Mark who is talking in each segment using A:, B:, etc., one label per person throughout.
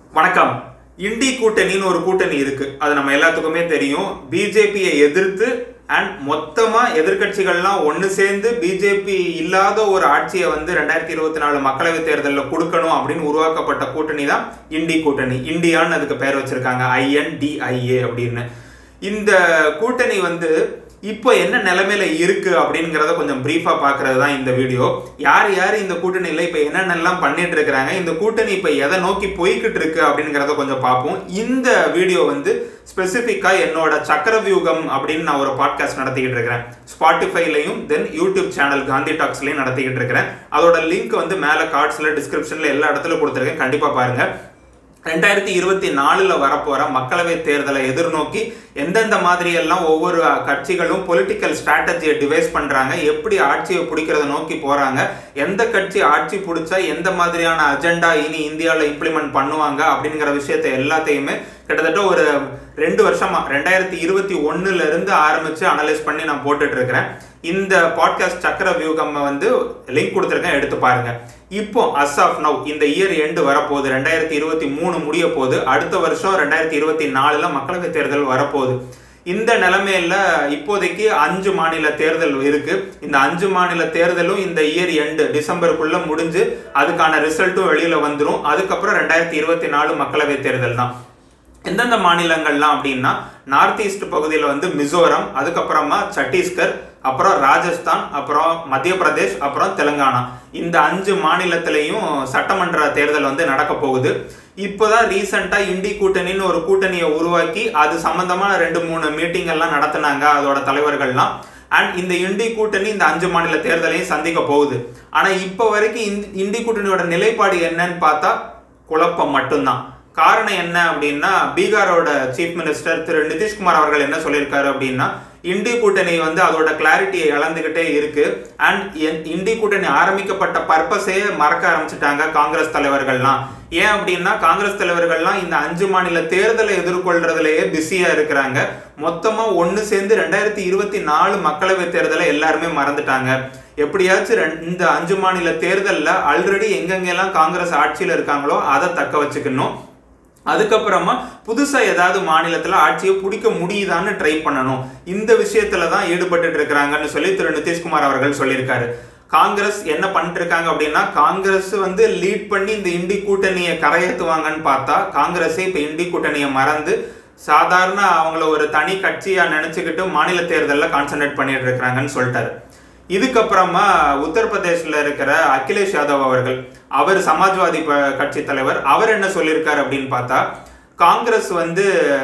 A: வணக்கம் இண்டி கூட்டணின்னு ஒரு கூட்டணி இருக்கு அது நம்ம எல்லாத்துக்குமே தெரியும் பிஜேபியை எதிர்த்து அண்ட் மொத்தமா எதிர்க்கட்சிகள்லாம் ஒன்று சேர்ந்து பிஜேபி இல்லாத ஒரு ஆட்சியை வந்து ரெண்டாயிரத்தி இருபத்தி நாலு மக்களவைத் தேர்தலில் கொடுக்கணும் அப்படின்னு உருவாக்கப்பட்ட கூட்டணி தான் இண்டி கூட்டணி இந்தியான்னு அதுக்கு பேர் வச்சிருக்காங்க ஐஎன்டிஐஏ அப்படின்னு இந்த கூட்டணி வந்து இப்போ என்ன நிலைமையில இருக்கு அப்படிங்கிறத கொஞ்சம் பிரீஃபா பார்க்கறது தான் இந்த வீடியோ யார் யார் இந்த கூட்டணியில இப்போ என்னென்னலாம் பண்ணிட்டு இருக்கிறாங்க இந்த கூட்டணி இப்போ எதை நோக்கி போய்கிட்டு இருக்கு அப்படிங்கிறத கொஞ்சம் பார்ப்போம் இந்த வீடியோ வந்து ஸ்பெசிஃபிக்கா என்னோட சக்கரவியூகம் அப்படின்னு நான் ஒரு பாட்காஸ்ட் நடத்திக்கிட்டு இருக்கிறேன் ஸ்பாட்டிஃபைலையும் தென் யூடியூப் சேனல் காந்தி டாக்ஸ்லையும் நடத்திக்கிட்டு இருக்கிறேன் அதோட லிங்க் வந்து மேலே கார்ட்ஸ்ல டிஸ்கிரிப்ஷன்ல எல்லா இடத்துல கொடுத்துருக்கேன் கண்டிப்பா பாருங்க ரெண்டாயிரத்தி இருபத்தி நாலுல வரப்போற மக்களவை தேர்தலை எதிர்நோக்கி எந்தெந்த மாதிரி எல்லாம் ஒவ்வொரு கட்சிகளும் பொலிட்டிக்கல் ஸ்ட்ராட்டஜியை டிவைஸ் பண்றாங்க எப்படி ஆட்சியை பிடிக்கிறத நோக்கி போறாங்க எந்த கட்சி ஆட்சி பிடிச்சா எந்த மாதிரியான அஜெண்டா இனி இந்தியாவில் இம்ப்ளிமெண்ட் பண்ணுவாங்க அப்படிங்கிற விஷயத்தை எல்லாத்தையுமே கிட்டத்தட்ட ஒரு ரெண்டு வருஷமா ரெண்டாயிரத்தி இருபத்தி ஒன்னுல இருந்து ஆரம்பிச்சு அனலைஸ் பண்ணி நான் போட்டுட்டு இருக்கிறேன் இந்த பாட்காஸ்ட் சக்கர வியூகம் வந்து லிங்க் கொடுத்துருக்கேன் எடுத்து பாருங்க இப்போ அஸ் ஆஃப் நவ் இந்த இயர் எண்டு வரப்போகுது ரெண்டாயிரத்தி இருபத்தி மூணு முடிய போகுது அடுத்த வருஷம் ரெண்டாயிரத்தி இருபத்தி நாலுல மக்களவைத் தேர்தல் வரப்போகுது இந்த நிலைமையில இப்போதைக்கு அஞ்சு மாநில தேர்தல் இருக்கு இந்த அஞ்சு மாநில தேர்தலும் இந்த இயர் எண்டு டிசம்பருக்குள்ள முடிஞ்சு அதுக்கான ரிசல்ட்டும் வெளியில வந்துடும் அதுக்கப்புறம் ரெண்டாயிரத்தி இருபத்தி நாலு மக்களவை தேர்தல் தான் எந்தெந்த மாநிலங்கள்லாம் அப்படின்னா நார்த் ஈஸ்ட் பகுதியில் வந்து மிசோரம் அதுக்கப்புறமா சத்தீஸ்கர் அப்புறம் ராஜஸ்தான் அப்புறம் மத்திய பிரதேஷ் அப்புறம் தெலுங்கானா இந்த அஞ்சு மாநிலத்திலையும் சட்டமன்ற தேர்தல் வந்து நடக்க போகுது இப்போதான் ரீசெண்டாக இண்டி கூட்டணின்னு ஒரு கூட்டணியை உருவாக்கி அது சம்பந்தமான ரெண்டு மூணு மீட்டிங் எல்லாம் நடத்தினாங்க அதோட தலைவர்கள்லாம் அண்ட் இந்த இண்டி கூட்டணி இந்த அஞ்சு மாநில தேர்தலையும் சந்திக்க போகுது ஆனா இப்போ வரைக்கும் இண்டி கூட்டணியோட நிலைப்பாடு என்னன்னு பார்த்தா குழப்பம் மட்டும்தான் காரணம் என்ன அப்படின்னா பீகாரோட சீஃப் மினிஸ்டர் திரு நிதிஷ்குமார் அவர்கள் என்ன சொல்லியிருக்காரு அப்படின்னா இண்டி கூட்டணி வந்து அதோட கிளாரிட்டியை இழந்துகிட்டே இருக்கு அண்ட் இண்டி கூட்டணி ஆரம்பிக்கப்பட்ட பர்பஸே மறக்க ஆரம்பிச்சிட்டாங்க காங்கிரஸ் தலைவர்கள்லாம் ஏன் அப்படின்னா காங்கிரஸ் தலைவர்கள்லாம் இந்த அஞ்சு மாநில தேர்தலை எதிர்கொள்றதுலயே பிஸியா இருக்கிறாங்க மொத்தமா ஒன்னு சேர்ந்து ரெண்டாயிரத்தி இருபத்தி நாலு மக்களவை தேர்தலை எல்லாருமே மறந்துட்டாங்க எப்படியாச்சும் இந்த அஞ்சு மாநில தேர்தலில் ஆல்ரெடி எங்கெங்கெல்லாம் காங்கிரஸ் ஆட்சியில் இருக்காங்களோ அதை தக்க வச்சுக்கணும் அதுக்கப்புறமா புதுசா ஏதாவது மாநிலத்துல ஆட்சியை பிடிக்க முடியுதான்னு ட்ரை பண்ணணும் இந்த விஷயத்துல தான் ஈடுபட்டு இருக்கிறாங்கன்னு சொல்லி திரு நிதிஷ்குமார் அவர்கள் சொல்லியிருக்காரு காங்கிரஸ் என்ன பண்ணிட்டு இருக்காங்க அப்படின்னா காங்கிரஸ் வந்து லீட் பண்ணி இந்த இண்டி கூட்டணியை கரையேற்றுவாங்கன்னு பார்த்தா காங்கிரஸே இப்போ இண்டி கூட்டணியை மறந்து சாதாரண அவங்கள ஒரு தனி கட்சியா நினைச்சுக்கிட்டு மாநில தேர்தலில் கான்சென்ட்ரேட் பண்ணிட்டு இருக்கிறாங்கன்னு சொல்லிட்டாரு இதுக்கப்புறமா உத்தரப்பிரதேசில் இருக்கிற அகிலேஷ் யாதவ் அவர்கள் அவர் சமாஜ்வாதி கட்சி தலைவர் அவர் என்ன சொல்லியிருக்காரு அப்படின்னு பார்த்தா காங்கிரஸ் வந்து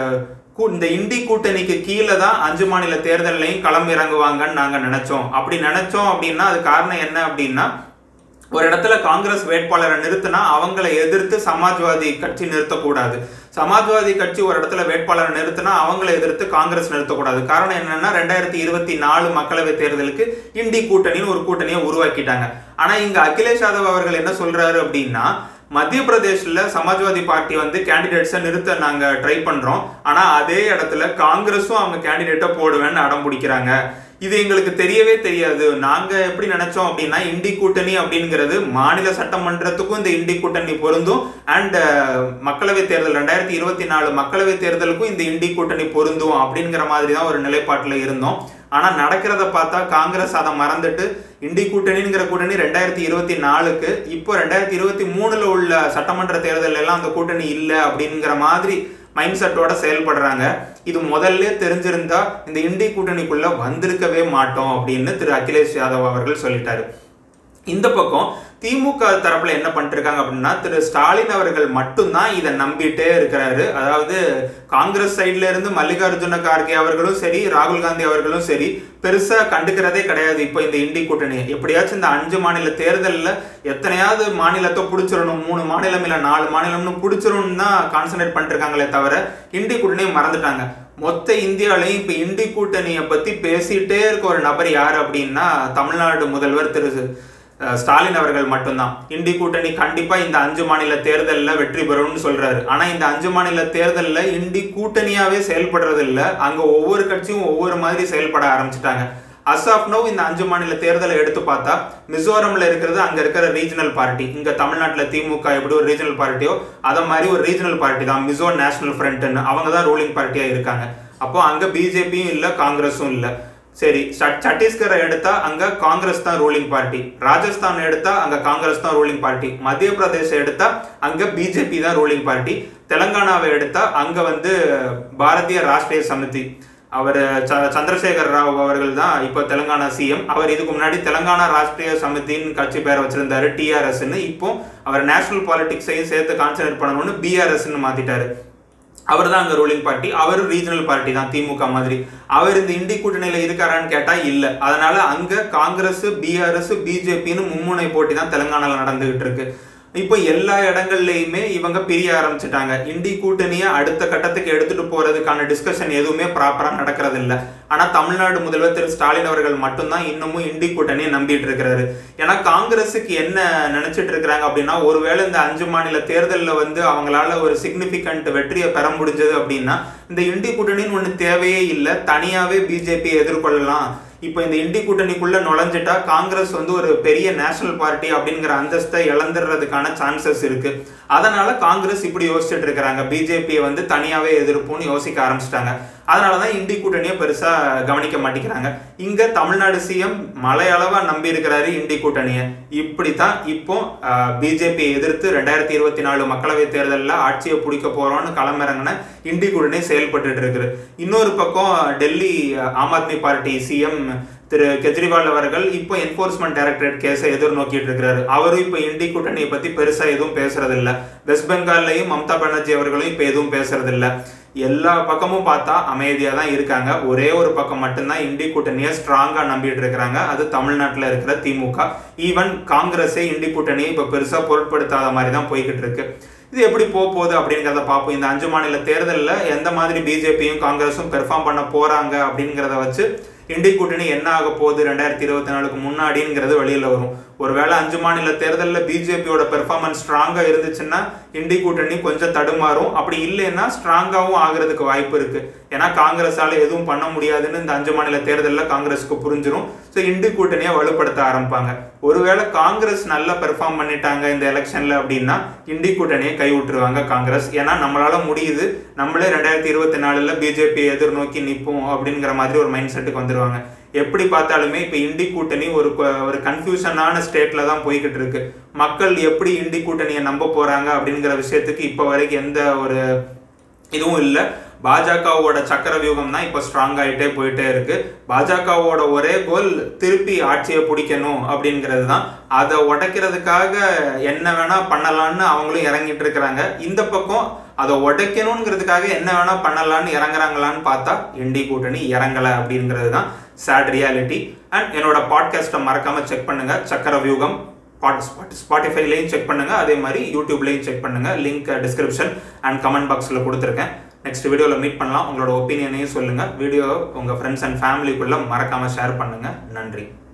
A: இந்த இண்டி கூட்டணிக்கு கீழே தான் அஞ்சு மாநில தேர்தலையும் களம் இறங்குவாங்கன்னு நாங்கள் நினைச்சோம் அப்படி நினைச்சோம் அப்படின்னா அது காரணம் என்ன அப்படின்னா ஒரு இடத்துல காங்கிரஸ் வேட்பாளரை நிறுத்தினா அவங்களை எதிர்த்து சமாஜ்வாதி கட்சி நிறுத்தக்கூடாது சமாஜ்வாதி கட்சி ஒரு இடத்துல வேட்பாளரை நிறுத்தினா அவங்களை எதிர்த்து காங்கிரஸ் நிறுத்தக்கூடாது காரணம் என்னன்னா ரெண்டாயிரத்தி இருபத்தி நாலு மக்களவை தேர்தலுக்கு இண்டி கூட்டணின்னு ஒரு கூட்டணியை உருவாக்கிட்டாங்க ஆனா இங்க அகிலேஷ் யாதவ் அவர்கள் என்ன சொல்றாரு அப்படின்னா மத்திய பிரதேஷ்ல சமாஜ்வாதி பார்ட்டி வந்து கேண்டிடேட்ஸை நிறுத்த நாங்க ட்ரை பண்றோம் ஆனா அதே இடத்துல காங்கிரஸும் அவங்க கேண்டிடேட்டை போடுவேன்னு அடம் பிடிக்கிறாங்க இது எங்களுக்கு தெரியவே தெரியாது நாங்க எப்படி நினைச்சோம் அப்படின்னா இண்டி கூட்டணி அப்படிங்கிறது மாநில சட்டமன்றத்துக்கும் இந்த இண்டி கூட்டணி பொருந்தும் அண்ட் மக்களவை தேர்தல் ரெண்டாயிரத்தி இருபத்தி நாலு மக்களவை தேர்தலுக்கும் இந்த இண்டி கூட்டணி பொருந்தும் அப்படிங்கிற மாதிரி தான் ஒரு நிலைப்பாட்டில் இருந்தோம் ஆனா நடக்கிறத பார்த்தா காங்கிரஸ் அதை மறந்துட்டு இண்டி கூட்டணிங்கிற கூட்டணி ரெண்டாயிரத்தி இருபத்தி நாலுக்கு இப்போ ரெண்டாயிரத்தி இருபத்தி மூணுல உள்ள சட்டமன்ற தேர்தல் எல்லாம் அந்த கூட்டணி இல்லை அப்படிங்கிற மாதிரி மைண்ட் செட்டோட செயல்படுறாங்க இது முதல்ல தெரிஞ்சிருந்தா இந்த இண்டி கூட்டணிக்குள்ள வந்திருக்கவே மாட்டோம் அப்படின்னு திரு அகிலேஷ் யாதவ் அவர்கள் சொல்லிட்டாரு இந்த பக்கம் திமுக தரப்புல என்ன பண்ணிட்டு இருக்காங்க அப்படின்னா திரு ஸ்டாலின் அவர்கள் மட்டும்தான் இதை நம்பிட்டே இருக்கிறாரு அதாவது காங்கிரஸ் சைட்ல இருந்து மல்லிகார்ஜுன கார்கே அவர்களும் சரி ராகுல் காந்தி அவர்களும் சரி பெருசா கண்டுக்கிறதே கிடையாது இப்போ இந்த இண்டி கூட்டணி எப்படியாச்சும் இந்த அஞ்சு மாநில தேர்தலில் எத்தனையாவது மாநிலத்தை பிடிச்சிடணும் மூணு மாநிலம் இல்லை நாலு மாநிலம்னு பிடிச்சிடணும் தான் கான்சன்ட்ரேட் பண்ணிட்டு இருக்காங்களே தவிர இண்டி கூட்டணியை மறந்துட்டாங்க மொத்த இந்தியாவிலையும் இப்போ இண்டி கூட்டணியை பத்தி பேசிட்டே இருக்க ஒரு நபர் யார் அப்படின்னா தமிழ்நாடு முதல்வர் திரு ஸ்டாலின் அவர்கள் மட்டும்தான் இண்டி கூட்டணி கண்டிப்பா இந்த அஞ்சு மாநில தேர்தலில் வெற்றி பெறும்னு சொல்றாரு ஆனா இந்த அஞ்சு மாநில தேர்தலில் இண்டி கூட்டணியாவே செயல்படுறது இல்ல அங்க ஒவ்வொரு கட்சியும் ஒவ்வொரு மாதிரி செயல்பட ஆரம்பிச்சிட்டாங்க அஸ் ஆஃப் நோ இந்த அஞ்சு மாநில தேர்தலை எடுத்து பார்த்தா மிசோரம்ல இருக்கிறது அங்க இருக்கிற ரீஜனல் பார்ட்டி இங்க தமிழ்நாட்டில் திமுக எப்படி ஒரு ரீஜனல் பார்ட்டியோ அத மாதிரி ஒரு ரீஜனல் பார்ட்டி தான் மிசோ நேஷனல் ஃப்ரண்ட்னு அவங்க தான் ரூலிங் பார்ட்டியா இருக்காங்க அப்போ அங்க பிஜேபியும் இல்ல காங்கிரஸும் இல்ல சரி சட்- சத்தீஸ்கரை எடுத்தா அங்க காங்கிரஸ் தான் ரூலிங் பார்ட்டி ராஜஸ்தான் எடுத்தா அங்க காங்கிரஸ் தான் ரூலிங் பார்ட்டி மத்திய பிரதேசம் எடுத்தா அங்க பிஜேபி தான் ரூலிங் பார்ட்டி தெலங்கானாவை எடுத்தா அங்க வந்து பாரதிய ராஷ்டிரிய சமிதி அவர் ச- சந்திரசேகர் ராவ் அவர்கள் தான் இப்போ தெலுங்கானா சிஎம் அவர் இதுக்கு முன்னாடி தெலுங்கானா ராஷ்டிரிய சமிதின்னு கட்சி பேரை வச்சிருந்தாரு டிஆர்எஸ்ன்னு இப்போ அவர் நேஷனல் பாலிடிக்ஸையும் சேர்த்து கான்சென்ட்ரேட் பண்ணணும்னு பிஆர்எஸ்ன்னு மாத்திட்டாரு அவர் தான் அங்க ரூலிங் பார்ட்டி அவர் ரீஜனல் பார்ட்டி தான் திமுக மாதிரி அவர் இந்த இண்டி கூட்டணியில இருக்காரான்னு கேட்டா இல்ல அதனால அங்க காங்கிரஸ் பிஆர்எஸ் பிஜேபின்னு மும்முனை போட்டி தான் தெலுங்கானால நடந்துகிட்டு இருக்கு இப்போ எல்லா இடங்கள்லயுமே இவங்க பிரிய ஆரம்பிச்சிட்டாங்க இண்டி கூட்டணியை அடுத்த கட்டத்துக்கு எடுத்துட்டு போறதுக்கான டிஸ்கஷன் எதுவுமே ப்ராப்பரா நடக்கிறது இல்ல ஆனா தமிழ்நாடு முதல்வர் திரு ஸ்டாலின் அவர்கள் மட்டும்தான் இன்னமும் இண்டி கூட்டணியை நம்பிட்டு இருக்கிறாரு ஏன்னா காங்கிரஸுக்கு என்ன நினைச்சிட்டு இருக்கிறாங்க அப்படின்னா ஒருவேளை இந்த அஞ்சு மாநில தேர்தலில் வந்து அவங்களால ஒரு சிக்னிபிகண்ட் வெற்றியை பெற முடிஞ்சது அப்படின்னா இந்த இண்டி கூட்டணின்னு ஒன்று தேவையே இல்லை தனியாவே பிஜேபி எதிர்கொள்ளலாம் இப்போ இந்த இண்டி கூட்டணிக்குள்ள நுழைஞ்சிட்டா காங்கிரஸ் வந்து ஒரு பெரிய நேஷனல் பார்ட்டி அப்படிங்கிற அந்தஸ்தை இழந்துடுறதுக்கான சான்சஸ் இருக்கு அதனால காங்கிரஸ் இப்படி யோசிச்சுட்டு இருக்கிறாங்க பிஜேபியை வந்து தனியாவே எதிர்ப்புன்னு யோசிக்க ஆரம்பிச்சிட்டாங்க அதனாலதான் இண்டி கூட்டணியை பெருசா கவனிக்க மாட்டேங்கிறாங்க இங்க தமிழ்நாடு சிஎம் மலையளவா நம்பி இருக்கிறாரு இண்டி கூட்டணியை இப்படித்தான் இப்போ பிஜேபியை எதிர்த்து ரெண்டாயிரத்தி இருபத்தி நாலு மக்களவை தேர்தலில் ஆட்சியை பிடிக்க போறோம்னு களமிறங்கின இண்டி கூட்டணி செயல்பட்டு இருக்குது இன்னொரு பக்கம் டெல்லி ஆம் ஆத்மி பார்ட்டி சிஎம் திரு கெஜ்ரிவால் அவர்கள் இப்போ என்போர்ஸ்மெண்ட் டைரக்டரேட் கேஸை எதிர்நோக்கிட்டு இருக்கிறாரு அவரும் இப்போ இண்டி கூட்டணியை பத்தி பெருசா எதுவும் பேசுறது இல்ல வெஸ்ட் பெங்கால்லையும் மம்தா பானர்ஜி அவர்களும் இப்போ எதுவும் பேசுறது இல்ல எல்லா பக்கமும் பார்த்தா அமைதியா தான் இருக்காங்க ஒரே ஒரு பக்கம் மட்டும்தான் இண்டி கூட்டணியை ஸ்ட்ராங்கா நம்பிட்டு இருக்கிறாங்க அது தமிழ்நாட்டில் இருக்கிற திமுக ஈவன் காங்கிரஸே இண்டி கூட்டணியை இப்போ பெருசா பொருட்படுத்தாத மாதிரி தான் போய்கிட்டு இருக்கு இது எப்படி போக போகுது அப்படிங்கிறத பார்ப்போம் இந்த அஞ்சு மாநில தேர்தலில் எந்த மாதிரி பிஜேபியும் காங்கிரஸும் பெர்ஃபார்ம் பண்ண போறாங்க அப்படிங்கிறத வச்சு இண்டி கூட்டணி என்ன ஆக போகுது ரெண்டாயிரத்தி இருபத்தி நாலுக்கு முன்னாடிங்கிறது வெளியில வரும் ஒருவேளை அஞ்சு மாநில தேர்தலில் பிஜேபியோட பெர்ஃபார்மன்ஸ் ஸ்ட்ராங்கா இருந்துச்சுன்னா இண்டி கூட்டணி கொஞ்சம் தடுமாறும் அப்படி இல்லைன்னா ஸ்ட்ராங்காவும் ஆகுறதுக்கு வாய்ப்பு இருக்கு ஏன்னா காங்கிரஸால எதுவும் பண்ண முடியாதுன்னு இந்த அஞ்சு மாநில தேர்தலில் காங்கிரஸுக்கு புரிஞ்சிரும் ஸோ இண்டி கூட்டணியை வலுப்படுத்த ஆரம்பிப்பாங்க ஒருவேளை காங்கிரஸ் நல்லா பெர்ஃபார்ம் பண்ணிட்டாங்க இந்த எலெக்ஷன்ல அப்படின்னா இண்டி கூட்டணியை கை விட்டுருவாங்க காங்கிரஸ் ஏன்னா நம்மளால முடியுது நம்மளே ரெண்டாயிரத்தி இருபத்தி நாலுல பிஜேபி எதிர்நோக்கி நிற்போம் அப்படிங்கிற மாதிரி ஒரு மைண்ட் செட்டுக்கு வந்துருவாங்க எப்படி பார்த்தாலுமே இப்போ இண்டி கூட்டணி ஒரு கொ- ஒரு கன்ஃபியூஷனான ஸ்டேட்ல தான் போய்கிட்டு இருக்கு மக்கள் எப்படி இண்டி கூட்டணியை நம்ப போறாங்க அப்படிங்கிற விஷயத்துக்கு இப்போ வரைக்கும் எந்த ஒரு இதுவும் இல்லை பாஜகவோட சக்கர வியூகம் தான் இப்போ ஸ்ட்ராங் ஆகிட்டே போயிட்டே இருக்கு பாஜகவோட ஒரே கோல் திருப்பி ஆட்சியை பிடிக்கணும் அப்படிங்கிறது தான் அதை உடைக்கிறதுக்காக என்ன வேணா பண்ணலாம்னு அவங்களும் இறங்கிட்டு இருக்கிறாங்க இந்த பக்கம் அதை உடைக்கணுங்கிறதுக்காக என்ன வேணா பண்ணலாம்னு இறங்குறாங்களான்னு பார்த்தா இண்டி கூட்டணி இறங்கலை அப்படிங்கிறது தான் சேட் ரியாலிட்டி அண்ட் என்னோட பாட்காஸ்ட்டை மறக்காம செக் பண்ணுங்க சக்கர வியூகம் பாட் ஸ்பாட் ஸ்பாட்டிஃபைலையும் செக் பண்ணுங்க அதே மாதிரி யூடியூப்லையும் செக் பண்ணுங்க லிங்க் டிஸ்கிரிப்ஷன் அண்ட் கமெண்ட் பாக்ஸில் கொடுத்துருக்கேன் நெக்ஸ்ட் வீடியோவில் மீட் பண்ணலாம் உங்களோட ஒப்பீனியனையும் சொல்லுங்க வீடியோ உங்கள் ஃப்ரெண்ட்ஸ் அண்ட் ஃபேமிலிக்குள்ள மறக்காம ஷேர் பண்ணுங்க நன்றி